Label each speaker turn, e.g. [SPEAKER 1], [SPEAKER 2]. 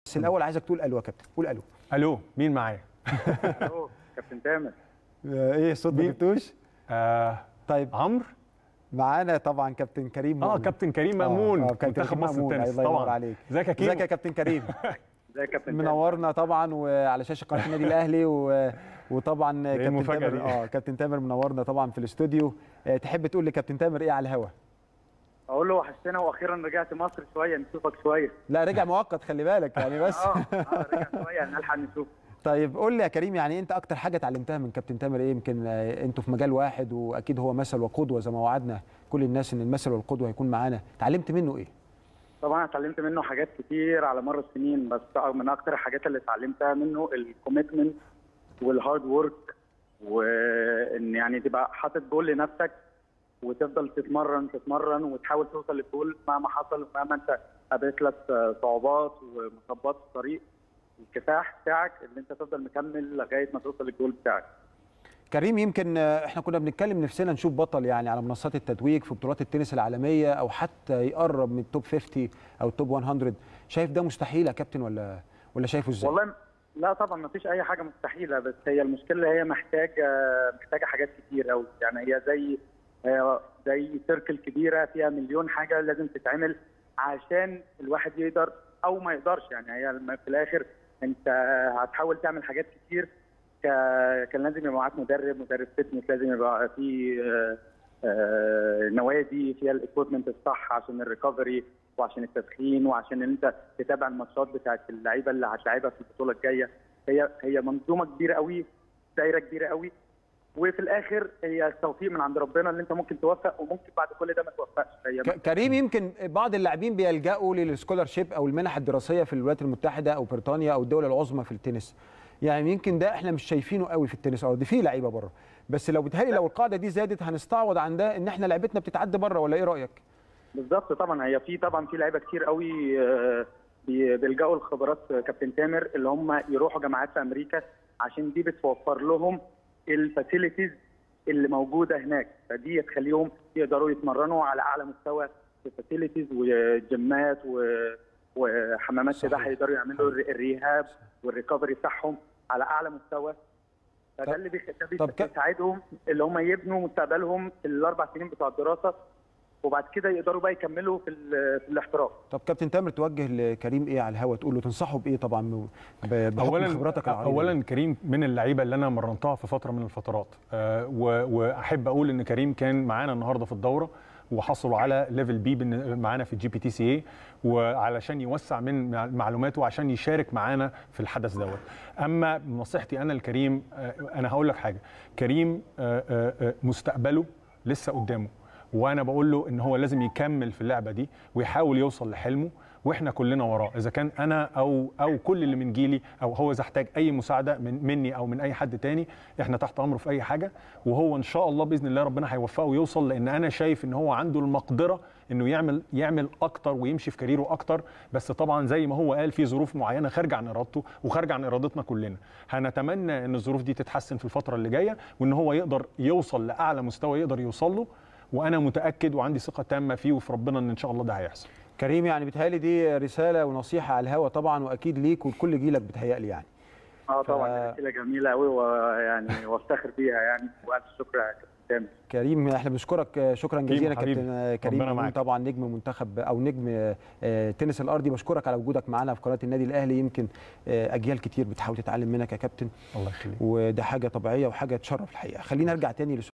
[SPEAKER 1] بس الاول عايزك تقول الو يا كابتن قول الو
[SPEAKER 2] الو مين معايا؟
[SPEAKER 3] الو كابتن تامر
[SPEAKER 1] ايه الصوت ما
[SPEAKER 2] مين؟
[SPEAKER 1] جبتوش
[SPEAKER 2] آه
[SPEAKER 1] طيب
[SPEAKER 2] عمرو
[SPEAKER 1] معانا طبعا كابتن كريم
[SPEAKER 2] اه
[SPEAKER 1] مؤمن.
[SPEAKER 2] كابتن كريم
[SPEAKER 1] آه،
[SPEAKER 2] مامون
[SPEAKER 1] آه، كابتن
[SPEAKER 2] منتخب
[SPEAKER 1] كريم
[SPEAKER 2] مصر
[SPEAKER 1] مأمون،
[SPEAKER 2] التنس
[SPEAKER 1] الله ينور
[SPEAKER 2] طبعا
[SPEAKER 1] عليك
[SPEAKER 2] ازيك يا كيمو
[SPEAKER 1] ازيك يا كابتن كريم
[SPEAKER 3] ازيك يا كابتن تامر
[SPEAKER 1] منورنا طبعا وعلى شاشه قناه النادي الاهلي و... وطبعا كابتن
[SPEAKER 2] المفاجأة
[SPEAKER 1] تامر
[SPEAKER 2] دي.
[SPEAKER 1] اه كابتن تامر منورنا طبعا في الاستوديو آه، تحب تقول لكابتن تامر ايه على الهوا
[SPEAKER 3] اقول له وحشتنا واخيرا رجعت مصر شويه نشوفك شويه
[SPEAKER 1] لا رجع مؤقت خلي بالك يعني بس
[SPEAKER 3] اه اه رجع شويه نلحق نشوف
[SPEAKER 1] طيب قول لي يا كريم يعني انت اكتر حاجه اتعلمتها من كابتن تامر ايه يمكن آه، انتوا في مجال واحد واكيد هو مثل وقدوه زي ما وعدنا كل الناس ان المثل والقدوه هيكون معانا اتعلمت منه ايه
[SPEAKER 3] طبعا اتعلمت منه حاجات كتير على مر السنين بس من اكتر الحاجات اللي اتعلمتها منه الكوميتمنت والهارد ورك وان يعني تبقى حاطط جول لنفسك وتفضل تتمرن تتمرن وتحاول توصل للجول مهما حصل مهما انت قابلت لك صعوبات ومصابات في الطريق الكفاح بتاعك ان انت تفضل مكمل لغايه ما توصل للجول بتاعك
[SPEAKER 1] كريم يمكن آه، احنا كنا بنتكلم نفسنا نشوف بطل يعني على منصات التتويج في بطولات التنس العالميه او حتى يقرب من التوب 50 او التوب 100 شايف ده مستحيل يا كابتن ولا ولا شايفه ازاي
[SPEAKER 3] والله لا طبعا ما فيش اي حاجه مستحيله بس هي المشكله هي محتاجه محتاجه حاجات كتير قوي يعني هي زي هي زي سيركل كبيره فيها مليون حاجه لازم تتعمل عشان الواحد يقدر او ما يقدرش يعني هي الم- في الاخر انت هتحاول تعمل حاجات كتير ك- كان لازم يبقى معاك مدرب مدرب فتنس لازم يبقى في آه، آه، نوادي فيها الاكويبمنت الصح عشان الريكفري وعشان التدخين وعشان ان انت تتابع الماتشات بتاعت اللعيبه اللي هتلعبها في البطوله الجايه هي هي منظومه كبيره قوي دايره كبيره قوي وفي الاخر هي التوفيق من عند ربنا اللي انت ممكن توفق وممكن بعد كل ده ما توفقش هي
[SPEAKER 1] ك- كريم يمكن بعض اللاعبين بيلجأوا للسكولارشيب او المنح الدراسيه في الولايات المتحده او بريطانيا او الدول العظمى في التنس يعني يمكن ده احنا مش شايفينه قوي في التنس او دي في لعيبه بره بس لو بتهيألي لو القاعده دي زادت هنستعوض عن ده ان احنا لعبتنا بتتعدى بره ولا ايه رايك
[SPEAKER 3] بالظبط طبعا هي في طبعا في لعيبه كتير قوي آه، بي- بيلجأوا لخبرات كابتن تامر اللي هم يروحوا جامعات في امريكا عشان دي بتوفر لهم الفاسيلتيز اللي موجوده هناك فدي تخليهم يقدروا يتمرنوا على اعلى مستوى في فاسيلتيز وجيمات و- وحمامات
[SPEAKER 1] صحيح.
[SPEAKER 3] سباحه يقدروا يعملوا الري- الريهاب والريكفري بتاعهم على اعلى مستوى
[SPEAKER 1] طب-
[SPEAKER 3] فده اللي بيخ- ده
[SPEAKER 1] طب ك-
[SPEAKER 3] بيساعدهم اللي هم يبنوا مستقبلهم في الاربع سنين بتوع الدراسه وبعد كده يقدروا بقى يكملوا في, ال- في الاحتراف
[SPEAKER 1] طب كابتن تامر توجه لكريم ايه على الهوا تقول له تنصحه بايه طبعا ب- بحكم
[SPEAKER 2] اولا
[SPEAKER 1] خبراتك العريضه
[SPEAKER 2] اولا كريم من اللعيبه اللي انا مرنتها في فتره من الفترات آه و- واحب اقول ان كريم كان معانا النهارده في الدوره وحصلوا على ليفل بي بن- معانا في الجي بي تي سي اي وعلشان يوسع من مع- معلوماته وعشان يشارك معانا في الحدث دوت اما نصيحتي انا لكريم آه انا هقول لك حاجه كريم آه آه آه، مستقبله لسه قدامه وانا بقول له ان هو لازم يكمل في اللعبه دي ويحاول يوصل لحلمه واحنا كلنا وراه اذا كان انا او او كل اللي من جيلي او هو اذا احتاج اي مساعده من مني او من اي حد تاني احنا تحت امره في اي حاجه وهو ان شاء الله باذن الله ربنا هيوفقه ويوصل لان انا شايف ان هو عنده المقدره انه يعمل يعمل اكتر ويمشي في كاريره اكتر بس طبعا زي ما هو قال في ظروف معينه خارجه عن ارادته وخارجه عن ارادتنا كلنا هنتمنى ان الظروف دي تتحسن في الفتره اللي جايه وان هو يقدر يوصل لاعلى مستوى يقدر يوصل له وانا متاكد وعندي ثقه تامه فيه وفي ربنا ان ان شاء الله ده هيحصل
[SPEAKER 1] كريم يعني بتهيألي دي رساله ونصيحه على الهوا طبعا واكيد ليك ولكل جيلك بتهيألي يعني
[SPEAKER 3] اه طبعا
[SPEAKER 1] ف-
[SPEAKER 3] دي رساله جميله قوي ويعني وافتخر بيها يعني والف شكر يا كابتن تامر
[SPEAKER 1] كريم احنا بنشكرك شكرا جزيلا
[SPEAKER 2] حبيبي.
[SPEAKER 1] كابتن كريم
[SPEAKER 2] ربنا
[SPEAKER 1] مأمون
[SPEAKER 2] معاك.
[SPEAKER 1] طبعا نجم منتخب او نجم آه، تنس الارضي بشكرك على وجودك معانا في قناه النادي الاهلي يمكن آه، اجيال كتير بتحاول تتعلم منك يا كابتن
[SPEAKER 2] الله يخليك
[SPEAKER 1] وده حاجه طبيعيه وحاجه تشرف الحقيقه خلينا ارجع تاني